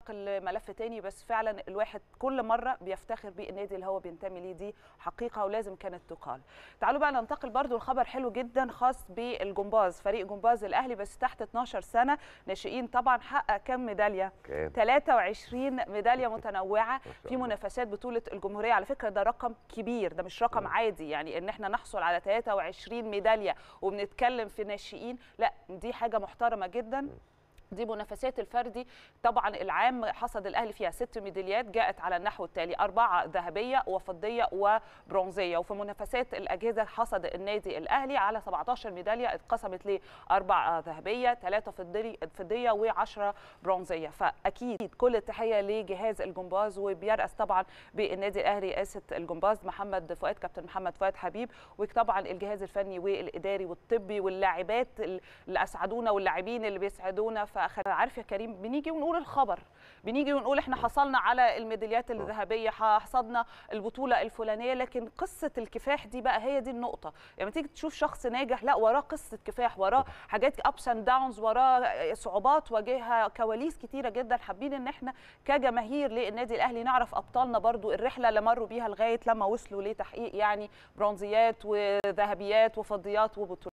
الملف تاني بس فعلا الواحد كل مره بيفتخر بيه النادي اللي هو بينتمي ليه دي حقيقه ولازم كانت تقال تعالوا بقى ننتقل برضو لخبر حلو جدا خاص بالجمباز فريق جمباز الاهلي بس تحت 12 سنه ناشئين طبعا حقق كم ميداليه كام 23 ميداليه متنوعه في منافسات بطوله الجمهوريه على فكره ده رقم كبير ده مش رقم مم. عادي يعني ان احنا نحصل على 23 ميداليه وبنتكلم في ناشئين لا دي حاجه محترمه جدا دي منافسات الفردي طبعا العام حصد الاهلي فيها ست ميداليات جاءت على النحو التالي اربعه ذهبيه وفضيه وبرونزيه وفي منافسات الاجهزه حصد النادي الاهلي على 17 ميداليه اتقسمت لاربع ذهبيه ثلاثه فضي- فضيه و10 برونزيه فاكيد كل التحيه لجهاز الجمباز وبيرأس طبعا بالنادي الاهلي رئاسه الجمباز محمد فؤاد كابتن محمد فؤاد حبيب وطبعا الجهاز الفني والاداري والطبي واللاعبات اللي اسعدونا واللاعبين اللي بيسعدونا فعارف يا كريم بنيجي ونقول الخبر بنيجي ونقول احنا حصلنا على الميداليات الذهبيه حصدنا البطوله الفلانيه لكن قصه الكفاح دي بقى هي دي النقطه لما تيجي تشوف شخص ناجح لا وراه قصه كفاح وراه حاجات ابس اند داونز وراه صعوبات واجهها كواليس كتيره جدا حابين ان احنا كجماهير للنادي الاهلي نعرف ابطالنا برضو الرحله اللي مروا بيها لغايه لما وصلوا لتحقيق يعني برونزيات وذهبيات وفضيات وبطولات